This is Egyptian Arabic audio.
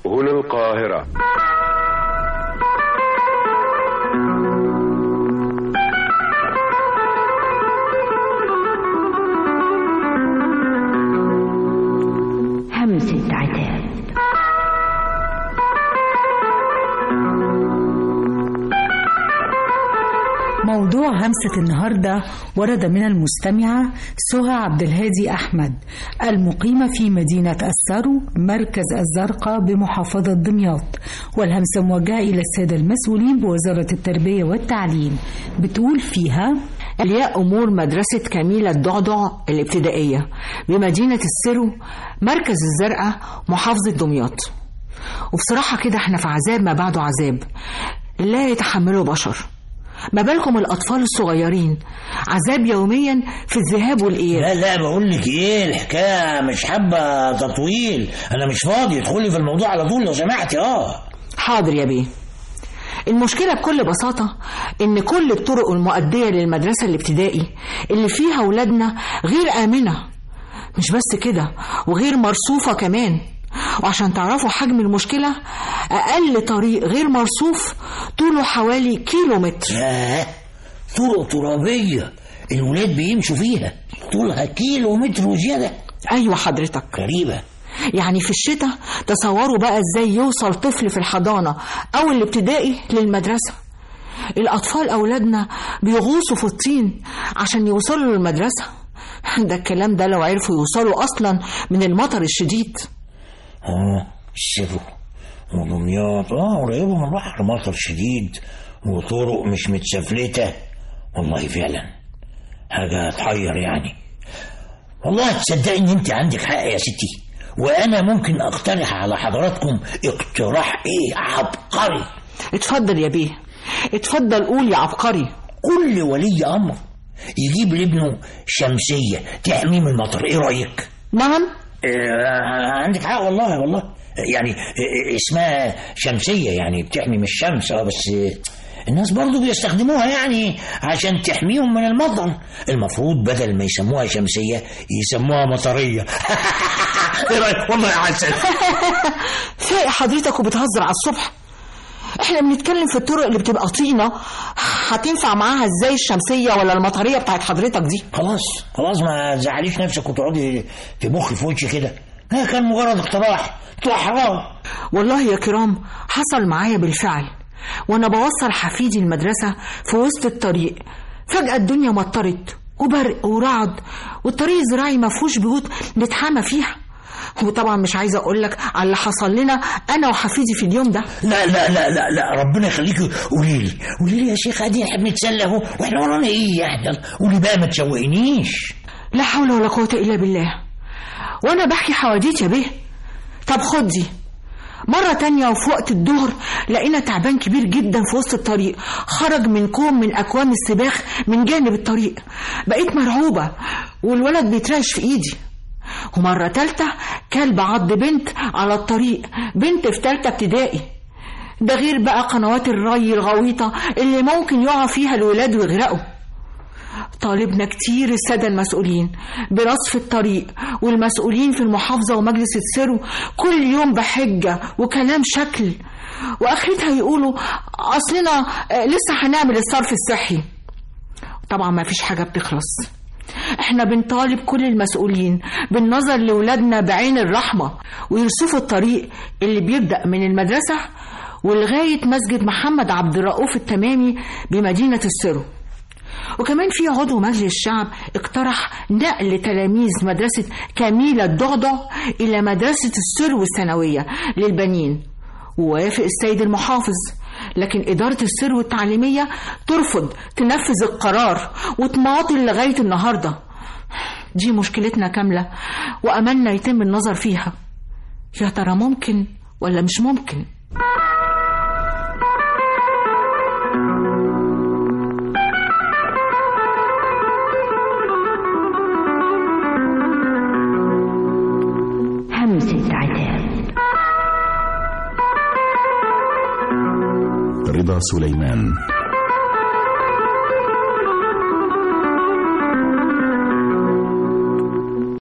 هنا القاهرة همسة عتاب موضوع همسة النهاردة ورد من المستمعة سهى عبد الهادي أحمد المقيمة في مدينة السرو مركز الزرقاء بمحافظة دمياط والهمسة موجهة إلى السادة المسؤولين بوزارة التربية والتعليم بتقول فيها أولياء أمور مدرسة كميلة الضعضع الابتدائية بمدينة السرو مركز الزرقاء محافظة دمياط وبصراحة كده احنا في عذاب ما بعده عذاب لا يتحمله بشر ما بالكم الأطفال الصغيرين عذاب يوميا في الذهاب والإياب لا لا بقول لك ايه الحكايه مش حابه تطويل انا مش فاضي ادخلي في الموضوع على طول لو سمحتي اه حاضر يا بيه المشكلة بكل بساطة إن كل الطرق المؤدية للمدرسة الابتدائي اللي فيها ولادنا غير آمنة مش بس كده وغير مرصوفة كمان وعشان تعرفوا حجم المشكلة أقل طريق غير مرصوف طوله حوالي كيلو متر ياه طرق ترابيه الولاد بيمشوا فيها طولها كيلو متر وزياده أيوة حضرتك غريبه يعني في الشتاء تصوروا بقى ازاي يوصل طفل في الحضانة أو الابتدائي للمدرسة الأطفال أولادنا بيغوصوا في الطين عشان يوصلوا للمدرسة ده الكلام ده لو عرفوا يوصلوا أصلا من المطر الشديد اه السرو ودمياط اه قريبه من البحر مطر شديد وطرق مش متسفلته والله فعلا حاجه تحير يعني والله تصدقي ان انت عندك حق يا ستي وانا ممكن اقترح على حضراتكم اقتراح ايه عبقري اتفضل يا بيه اتفضل قول يا عبقري كل ولي امر يجيب لابنه شمسيه تحميه من المطر ايه رايك نعم آه، عندك حق والله والله يعني آه، اسمها شمسية يعني بتحمي من الشمس اه بس آه، الناس برضو بيستخدموها يعني عشان تحميهم من المطر المفروض بدل ما يسموها شمسية يسموها مطرية ايه رايك والله يا عسل فايق حضرتك وبتهزر على الصبح احنا بنتكلم في الطرق اللي بتبقى طينة هتنفع معاها ازاي الشمسية ولا المطرية بتاعت حضرتك دي خلاص خلاص ما تزعليش نفسك وتقعدي تبخي في وشي كده ده كان مجرد اقتراح بتوع حرام والله يا كرام حصل معايا بالفعل وانا بوصل حفيدي المدرسة في وسط الطريق فجأة الدنيا مطرت وبرق ورعد والطريق الزراعي ما فيهوش بيوت نتحامى فيها وطبعا مش عايزه اقول لك على اللي حصل لنا انا وحفيدي في اليوم ده لا لا لا لا لا ربنا يخليكي قولي لي قولي لي يا شيخ ادي احنا بنتسلى اهو واحنا ورانا ايه يعني قولي بقى ما تشوقنيش لا حول ولا قوه الا بالله وانا بحكي حواديت يا بيه طب خد دي مرة تانية وفي وقت الظهر لقينا تعبان كبير جدا في وسط الطريق خرج من كوم من أكوام السباخ من جانب الطريق بقيت مرعوبة والولد بيترعش في إيدي ومرة تالتة كلب عض بنت على الطريق بنت في تالتة ابتدائي ده غير بقى قنوات الري الغويطة اللي ممكن يقع فيها الولاد ويغرقوا طالبنا كتير السادة المسؤولين برصف الطريق والمسؤولين في المحافظة ومجلس السرو كل يوم بحجة وكلام شكل وآخرتها يقولوا أصلنا آه، لسه هنعمل الصرف الصحي طبعا ما فيش حاجة بتخلص احنا بنطالب كل المسؤولين بالنظر لولادنا بعين الرحمة ويرصفوا الطريق اللي بيبدأ من المدرسة ولغاية مسجد محمد عبد الرؤوف التمامي بمدينة السرو وكمان في عضو مجلس الشعب اقترح نقل تلاميذ مدرسة كميلة الضعضع إلى مدرسة السرو الثانوية للبنين ووافق السيد المحافظ لكن إدارة السرو التعليمية ترفض تنفذ القرار وتماطل لغاية النهاردة دي مشكلتنا كاملة وأملنا يتم النظر فيها يا ترى ممكن ولا مش ممكن همسة عتاب رضا سليمان